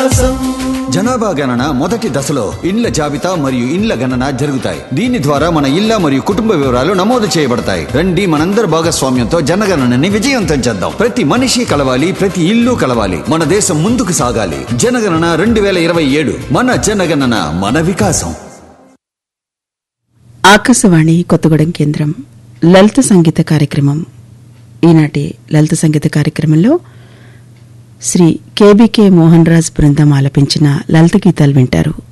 వికాసం జనాభా గణన మొదటి దశలో ఇండ్ల జాబితా మరియు ఇండ్ల గణన జరుగుతాయి దీని ద్వారా మన ఇళ్ల మరియు కుటుంబ వివరాలు నమోదు చేయబడతాయి రండి మనందరి భాగస్వామ్యంతో జనగణనని విజయవంతం చేద్దాం ప్రతి మనిషి కలవాలి ప్రతి ఇల్లు కలవాలి మన దేశం ముందుకు సాగాలి జనగణన రెండు వేల ఇరవై ఏడు మన జనగణన మన వికాసం ఆకాశవాణి కొత్తగూడెం కేంద్రం లలిత సంగీత కార్యక్రమం ఈనాటి లలిత సంగీత కార్యక్రమంలో శ్రీ కేబీకే మోహన్ రాజ్ బృందం ఆలపించిన లలిత గీతాలు వింటారు